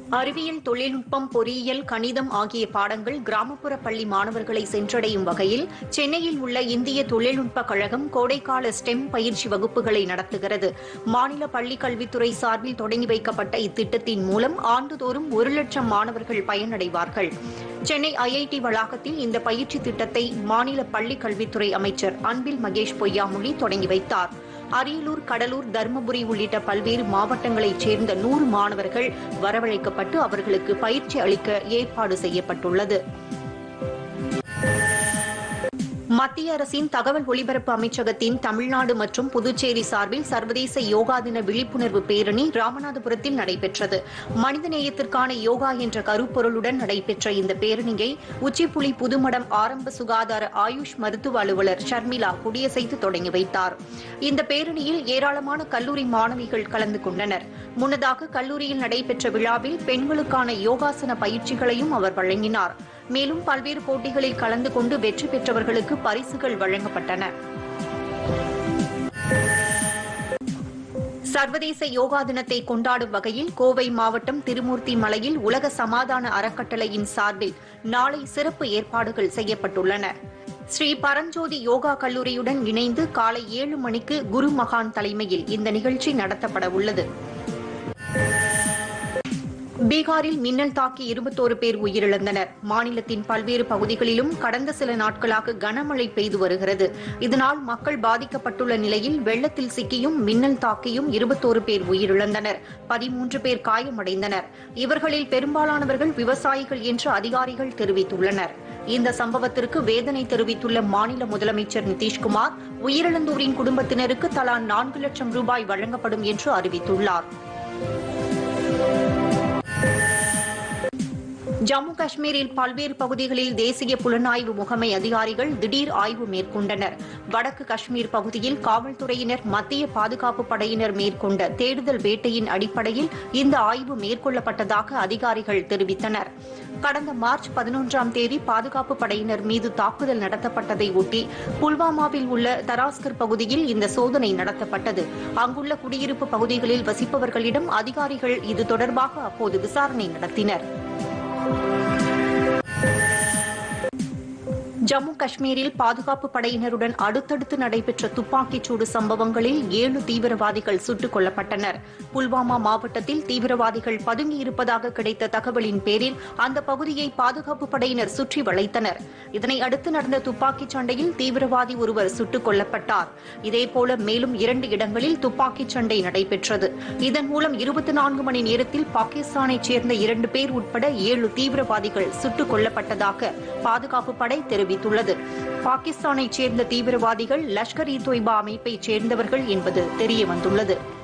அறிவியல் தொழில்நுட்பம் பொறியியல் கணிதம் ஆகிய பாடங்கள் கிராமப்புற பள்ளி மாணவர்களை சென்றடையும் வகையில் சென்னையில் உள்ள இந்திய தொழில்நுட்ப கழகம் கோடைக்கால ஸ்டெம் பயிற்சி வகுப்புகளை நடத்துகிறது மாநில பள்ளிக் கல்வித்துறை சார்பில் தொடங்கி வைக்கப்பட்ட இத்திட்டத்தின் மூலம் ஆண்டுதோறும் ஒரு லட்சம் மாணவர்கள் பயனடைவார்கள் சென்னை ஐஐடி வளாகத்தில் இந்த பயிற்சி திட்டத்தை மாநில பள்ளிக் கல்வித்துறை அமைச்சர் அன்பில் மகேஷ் பொய்யாமொழி தொடங்கி வைத்தார் அரியலூர் கடலூர் தருமபுரி உள்ளிட்ட பல்வேறு மாவட்டங்களைச் சேர்ந்த நூறு மாணவர்கள் வரவழைக்கப்பட்டு அவர்களுக்கு பயிற்சி அளிக்க ஏற்பாடு செய்யப்பட்டுள்ளது மத்திய அரசின் தகவல் ஒலிபரப்பு அமைச்சகத்தின் தமிழ்நாடு மற்றும் புதுச்சேரி சார்பில் சர்வதேச யோகா தின விழிப்புணர்வு பேரணி ராமநாதபுரத்தில் நடைபெற்றது மனிதநேயத்திற்கான யோகா என்ற கருப்பொருளுடன் நடைபெற்ற இந்த பேரணியை உச்சிப்புலி புதுமடம் ஆரம்ப சுகாதார ஆயுஷ் மருத்துவ அலுவலர் ஷர்மிளா கொடியசைத்து தொடங்கி வைத்தார் இந்த பேரணியில் ஏராளமான கல்லூரி மாணவிகள் கலந்து கொண்டனர் முன்னதாக கல்லூரியில் நடைபெற்ற விழாவில் பெண்களுக்கான யோகாசன பயிற்சிகளையும் அவர் வழங்கினார் மேலும் பல்வேறு போட்டிகளில் கலந்து கொண்டு வெற்றி பெற்றவர்களுக்கு பரிசுகள் வழங்கப்பட்டன சர்வதேச யோகா தினத்தை கொண்டாடும் வகையில் கோவை மாவட்டம் திருமூர்த்தி மலையில் உலக சமாதான அறக்கட்டளையின் சார்பில் நாளை சிறப்பு ஏற்பாடுகள் செய்யப்பட்டுள்ளன ஸ்ரீ பரஞ்சோதி யோகா கல்லூரியுடன் இணைந்து காலை ஏழு மணிக்கு குரு மகான் தலைமையில் இந்த நிகழ்ச்சி நடத்தப்பட உள்ளது பீகாரில் மின்னல் தாக்கி இருபத்தோரு பேர் உயிரிழந்தனர் மாநிலத்தின் பல்வேறு பகுதிகளிலும் கடந்த சில நாட்களாக கனமழை பெய்து வருகிறது இதனால் மக்கள் பாதிக்கப்பட்டுள்ள நிலையில் வெள்ளத்தில் சிக்கியும் மின்னல் தாக்கியும் இருபத்தோரு பேர் உயிரிழந்தனர் பதிமூன்று பேர் காயமடைந்தனர் இவர்களில் பெரும்பாலானவர்கள் விவசாயிகள் என்று அதிகாரிகள் தெரிவித்துள்ளனர் இந்த சம்பவத்திற்கு வேதனை தெரிவித்துள்ள மாநில முதலமைச்சர் நிதிஷ்குமார் உயிரிழந்தோரின் குடும்பத்தினருக்கு தலா நான்கு லட்சம் ரூபாய் வழங்கப்படும் என்று அறிவித்துள்ளார் ஜம்மு காஷ்மீரில் பல்வேறு பகுதிகளில் தேசிய புலனாய்வு முகமை அதிகாரிகள் திடீர் ஆய்வு மேற்கொண்டனர் வடக்கு காஷ்மீர் பகுதியில் காவல்துறையினர் மத்திய பாதுகாப்பு படையினர் மேற்கொண்ட தேடுதல் வேட்டையின் அடிப்படையில் இந்த ஆய்வு மேற்கொள்ளப்பட்டதாக அதிகாரிகள் தெரிவித்தனர் கடந்த மார்ச் பதினொன்றாம் தேதி பாதுகாப்பு படையினர் மீது தாக்குதல் நடத்தப்பட்டதை ஒட்டி புல்வாமாவில் உள்ள தராஸ்கர் பகுதியில் இந்த சோதனை நடத்தப்பட்டது அங்குள்ள குடியிருப்பு பகுதிகளில் வசிப்பவர்களிடம் அதிகாரிகள் இது தொடர்பாக அப்போது விசாரணை நடத்தினர் ஜம்மு காஷ்மீரில் பாதுகாப்பு படையினருடன் அடுத்தடுத்து நடைபெற்ற துப்பாக்கிச் சூடு சம்பவங்களில் ஏழு தீவிரவாதிகள் சுட்டுக் கொல்லப்பட்டனர் புல்வாமா மாவட்டத்தில் தீவிரவாதிகள் பதுங்கியிருப்பதாக கிடைத்த தகவலின் பேரில் அந்த பகுதியை பாதுகாப்பு படையினர் சுற்றி வளைத்தனர் இதனை அடுத்து நடந்த துப்பாக்கிச் சண்டையில் தீவிரவாதி ஒருவர் சுட்டுக் கொல்லப்பட்டார் இதேபோல மேலும் இரண்டு இடங்களில் துப்பாக்கிச் சண்டை நடைபெற்றது இதன் மூலம் இருபத்தி நான்கு மணி நேரத்தில் பாகிஸ்தானைச் சேர்ந்த இரண்டு பேர் உட்பட ஏழு தீவிரவாதிகள் சுட்டுக் கொல்லப்பட்டதாக பாதுகாப்பு படை தெரிவித்துள்ளது பாகிஸ்தானைச் சேர்ந்த தீவிரவாதிகள் லஷ்கர் இ தொய்பா அமைப்பைச் சேர்ந்தவர்கள் என்பது தெரியவந்துள்ளது